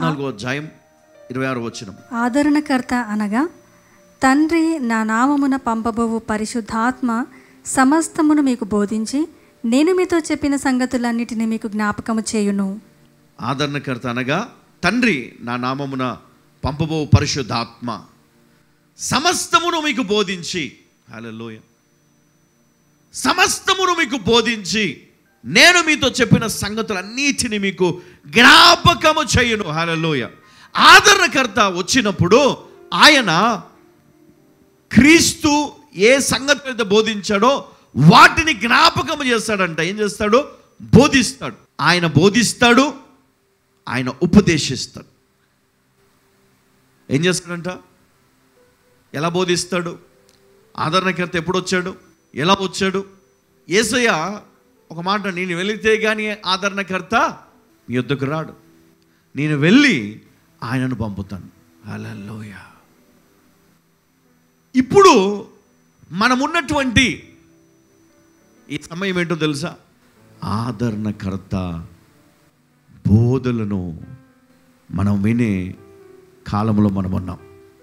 పద్నాలుగో అధ్యాయం ఇరవై ఆరు వచ్చిన ఆదరణకర్త అనగా తండ్రి నా నామమున పంపబోవు పరిశుద్ధాత్మ సమస్తమును మీకు బోధించి నేను మీతో చెప్పిన సంగతులన్నిటినీ మీకు జ్ఞాపకము చేయును ఆదరణకర్త అనగా తండ్రి నా నామమున పంపబో పరిశుద్ధాత్మ సమస్తమును మీకు బోధించి హల్లెలూయ సమస్తమును మీకు బోధించి నేను మీతో చెప్పిన సంగతులన్నిటిని మీకు జ్ఞాపకము చేయును హల్లెలూయ ఆదరణకర్త వచ్చినప్పుడు ఆయన క్రీస్తు ఏ సంగతి మీద బోధించాడో వాటిని జ్ఞాపకం చేస్తాడంట ఏం చేస్తాడు బోధిస్తాడు ఆయన బోధిస్తాడు ఆయన ఉపదేశిస్తాడు ఏం చేస్తాడంట ఎలా బోధిస్తాడు ఆదరణకర్త ఎప్పుడు వచ్చాడు ఎలా వచ్చాడు ఏసయ్య ఒక మాట నేను వెళితే కానీ ఆదరణకర్త మీ యొద్దకు రాడు నేను వెళ్ళి ఆయనను పంపుతాను అలలోయ ఇప్పుడు మనమున్నటువంటి ఈ సమయం ఏంటో తెలుసా ఆదరణకర్త బోధలను మనం వినే కాలంలో మనం ఉన్నాం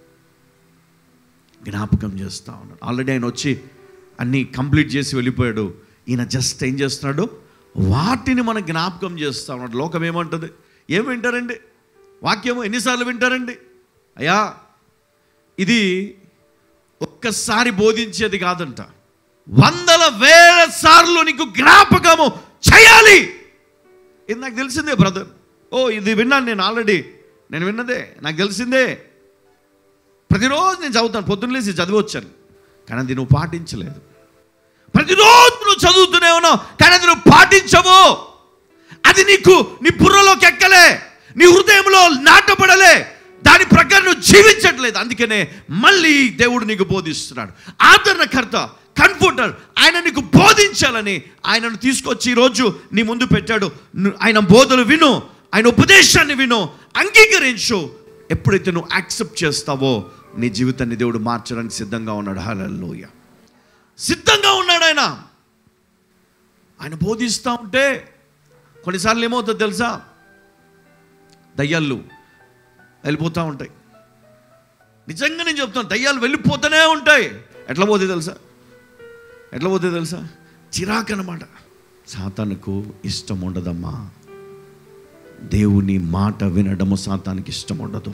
జ్ఞాపకం చేస్తా ఉన్నాడు ఆల్రెడీ ఆయన వచ్చి అన్నీ కంప్లీట్ చేసి వెళ్ళిపోయాడు ఈయన జస్ట్ ఏం చేస్తున్నాడు వాటిని మన జ్ఞాపకం చేస్తా ఉన్నాడు లోకం ఏమంటుంది ఏం వింటారండి వాక్యము ఎన్నిసార్లు వింటారండి అయ్యా ఇది ఒక్కసారి బోధించేది కాదంట వందల వేల సార్లు నీకు జ్ఞాపకము చేయాలి ఇది నాకు తెలిసిందే బ్రదర్ ఓ ఇది విన్నాను నేను ఆల్రెడీ నేను విన్నదే నాకు తెలిసిందే ప్రతిరోజు నేను చదువుతాను పొద్దున్న లేచి చదివి వచ్చాను కానీ అది నువ్వు పాటించలేదు ప్రతిరోజు నువ్వు చదువుతూనే ఉన్నావు కానీ అది నువ్వు పాటించవు అది నీకు నీ బుర్రలోకి ఎక్కలే నీ హృదయంలో నాటపడలే దాని ప్రకారం నువ్వు జీవించట్లేదు అందుకనే మళ్ళీ దేవుడు నీకు బోధిస్తున్నాడు ఆదరణకర్త కన్ఫర్టర్ ఆయన నీకు బోధించాలని ఆయనను తీసుకొచ్చి ఈరోజు నీ ముందు పెట్టాడు ను- ఆయన బోధలు విను ఆయన ఉపదేశాన్ని విను అంగీకరించు ఎప్పుడైతే నువ్వు యాక్సెప్ట్ చేస్తావో నీ జీవితాన్ని దేవుడు మార్చడానికి సిద్ధంగా ఉన్నాడు హల్లెలూయ సిద్ధంగా ఉన్నాడు ఆయన ఆయన బోధిస్తూ ఉంటే కొన్నిసార్లు ఏమవుతుందో తెలుసా దయ్యాలు వెళ్ళిపోతూ ఉంటాయి నిజంగా నేను చెప్తాను దయ్యాలు వెళ్ళిపోతూనే ఉంటాయి ఎట్లా పోతే తెలుసా ఎట్లా పోతే తెలుసా చిరాకు అనమాట సాతానుకు ఇష్టం ఉండదమ్మా దేవుని మాట వినడము సాతానికి ఇష్టం ఉండదు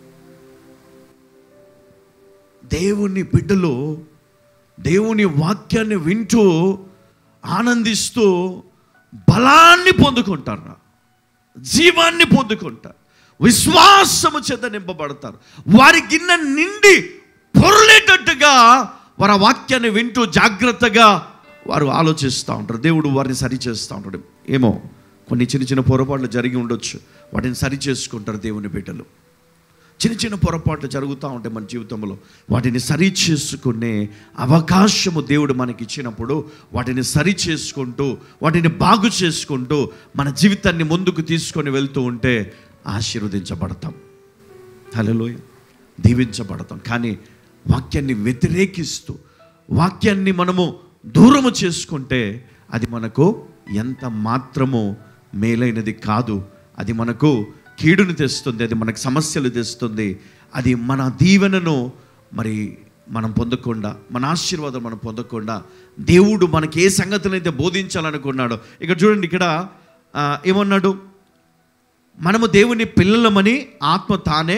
దేవుని బిడ్డలు దేవుని వాక్యాన్ని వింటూ ఆనందిస్తూ బలాన్ని పొందుకుంటారు జీవాన్ని పొందుకుంటారు విశ్వాసము చేత నింపబడతారు వారి గిన్నె నిండి పొరలేటట్టుగా వారి ఆ వాక్యాన్ని వింటూ జాగ్రత్తగా వారు ఆలోచిస్తూ ఉంటారు దేవుడు వారిని సరి చేస్తూ ఉంటాడు ఏమో కొన్ని చిన్న చిన్న పొరపాట్లు జరిగి ఉండొచ్చు వాటిని సరి చేసుకుంటారు దేవుని బిడ్డలు చిన్న చిన్న పొరపాట్లు జరుగుతూ ఉంటాయి మన జీవితంలో వాటిని సరి చేసుకునే అవకాశము దేవుడు మనకి ఇచ్చినప్పుడు వాటిని సరి చేసుకుంటూ వాటిని బాగు చేసుకుంటూ మన జీవితాన్ని ముందుకు తీసుకొని వెళ్తూ ఉంటే ఆశీర్వదించబడతాం హలోయ దీవించబడతాం కానీ వాక్యాన్ని వ్యతిరేకిస్తూ వాక్యాన్ని మనము దూరము చేసుకుంటే అది మనకు ఎంత మాత్రము మేలైనది కాదు అది మనకు కీడుని తెస్తుంది అది మనకు సమస్యలు తెస్తుంది అది మన దీవెనను మరి మనం పొందకుండా మన ఆశీర్వాదం మనం పొందకుండా దేవుడు మనకి ఏ సంగతులైతే బోధించాలనుకున్నాడో ఇక్కడ చూడండి ఇక్కడ ఆ, ఏమన్నాడు మనము దేవుని పిల్లలమని ఆత్మ తానే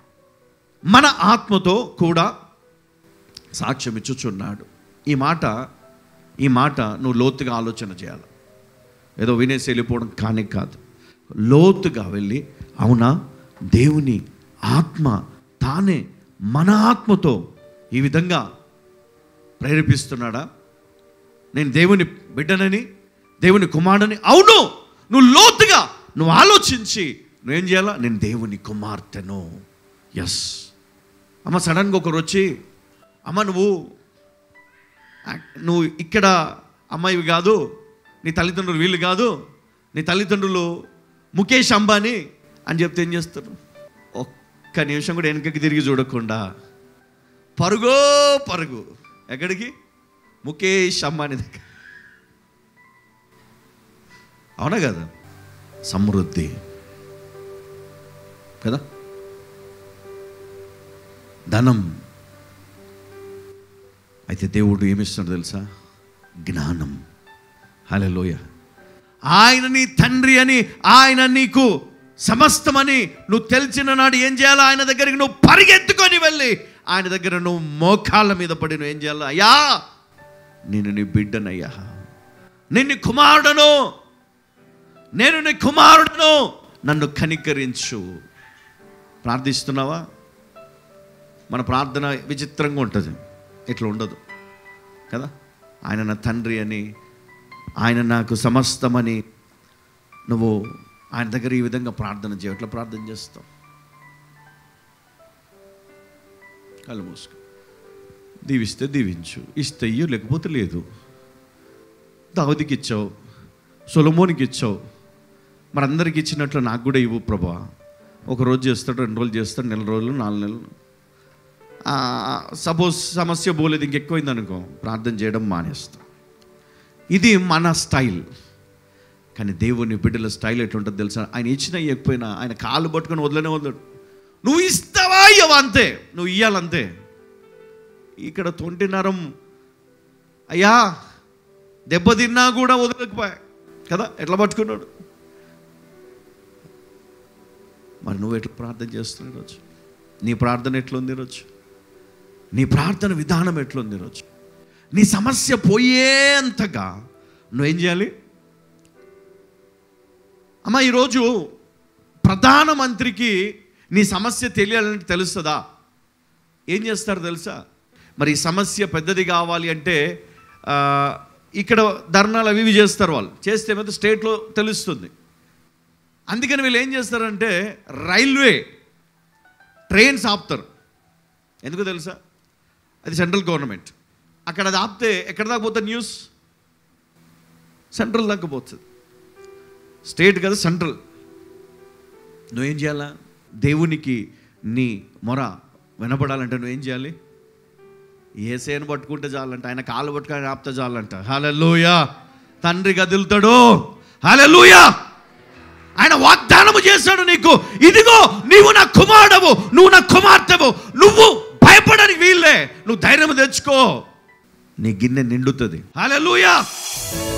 మన ఆత్మతో కూడా సాక్ష్యం ఇచ్చుచున్నాడు ఈ మాట ఈ మాట నువ్వు లోతుగా ఆలోచన చేయాలి ఏదో వినేసి వెళ్ళిపోవడం కానీ కాదు లోతుగా వెళ్ళి అవునా దేవుని ఆత్మ తానే మన ఆత్మతో ఈ విధంగా ప్రేరేపిస్తున్నాడా నేను దేవుని బిడ్డనని దేవుని కుమారుడని అవును నువ్వు లోతుగా నువ్వు ఆలోచించి నువ్వేం చేయాలా నేను దేవుని కుమార్తెను ఎస్ అమ్మ సడన్గా ఒకరు వచ్చి అమ్మ నువ్వు నువ్వు ఇక్కడ అమ్మాయివి కాదు నీ తల్లిదండ్రులు వీళ్ళు కాదు నీ తల్లిదండ్రులు ముఖేష్ అంబానీ అని చెప్తే ఏం చేస్తారు ఒక్క నిమిషం కూడా వెనకకి తిరిగి చూడకుండా పరుగో పరుగు ఎక్కడికి ముఖేష్ అంబానీ దగ్గర అవునా కదా సమృద్ధి కదా ధనం అయితే దేవుడు ఏమిస్తున్నాడు తెలుసా జ్ఞానం హలోయ ఆయన నీ తండ్రి అని ఆయన నీకు సమస్తమని నువ్వు తెలిసిన నాడు ఏం చేయాలో ఆయన దగ్గరికి నువ్వు పరిగెత్తుకొని వెళ్ళి ఆయన దగ్గర నువ్వు మోకాళ్ళ మీద పడి నువ్వు ఏం చేయాలి అయ్యా నేను నీ బిడ్డనయ్యా నేను నీ కుమారుడను నేను నీ కుమారుడను నన్ను కనికరించు ప్రార్థిస్తున్నావా మన ప్రార్థన విచిత్రంగా ఉంటుంది ఇట్లా ఉండదు కదా ఆయన నా తండ్రి అని ఆయన నాకు సమస్తమని నువ్వు ఆయన దగ్గర ఈ విధంగా ప్రార్థన చేయవు ఎట్లా ప్రార్థన చేస్తావు కళ్ళు మూసుకో దీవిస్తే దీవించు ఇస్తే ఇయ్యు లేకపోతే లేదు దావుదికి ఇచ్చావు సొలమోనికి ఇచ్చావు మరందరికి ఇచ్చినట్లు నాకు కూడా ఇవ్వు ప్రభా ఒక రోజు చేస్తాడు రెండు రోజులు చేస్తాడు నెల రోజులు నాలుగు నెలలు సపోజ్ సమస్య పోలేదు ఇంకెక్కువైంది అనుకో ప్రార్థన చేయడం మానేస్తాం ఇది మన స్టైల్ కానీ దేవుని బిడ్డల స్టైల్ ఎట్లుంటుంది తెలుసా ఆయన ఇచ్చిన ఇవ్వకపోయినా ఆయన కాళ్ళు పట్టుకొని వదలనే వదలడు నువ్వు ఇస్తావా ఇవ్వ అంతే నువ్వు ఇయ్యాలంతే ఇక్కడ తొంటి నరం అయ్యా దెబ్బతిన్నా కూడా వదలకపోయా కదా ఎట్లా పట్టుకున్నాడు మరి నువ్వు ఎట్లా ప్రార్థన చేస్తున్నావు ఈరోజు నీ ప్రార్థన ఎట్లుంది ఈరోజు నీ ప్రార్థన విధానం ఎట్లుంది ఈరోజు నీ సమస్య పోయేంతగా నువ్వేం చేయాలి అమ్మ ఈరోజు ప్రధానమంత్రికి నీ సమస్య తెలియాలంటే తెలుస్తుందా ఏం చేస్తారు తెలుసా మరి ఈ సమస్య పెద్దది కావాలి అంటే ఆ, ఇక్కడ ధర్నాలు అవి ఇవి చేస్తారు వాళ్ళు చేస్తే ఏమైతే స్టేట్లో తెలుస్తుంది అందుకని వీళ్ళు ఏం చేస్తారంటే రైల్వే ట్రైన్స్ ఆపుతారు ఎందుకో తెలుసా అది సెంట్రల్ గవర్నమెంట్ అక్కడ అది ఆపితే ఎక్కడ దాకా పోతుంది న్యూస్ సెంట్రల్ దాకా పోతుంది స్టేట్ కదా సెంట్రల్ నువ్వేం చేయాలా దేవునికి నీ మొర వినపడాలంటే నువ్వేం చేయాలి ఏసేను పట్టుకుంటే చాలంట ఆయన కాళ్ళు పట్టుకొని ఆపితే చాలంట హలెలూయా తండ్రి కదులుతాడు హలెలూయా ఆయన వాగ్దానము చేశాడు నీకు ఇదిగో నీవు నా కుమారుడవు నువ్వు నా కుమార్తెవు నువ్వు భయపడని వీళ్ళే నువ్వు ధైర్యం తెచ్చుకో నీ గిన్నె నిండుతుంది హల్లెలూయా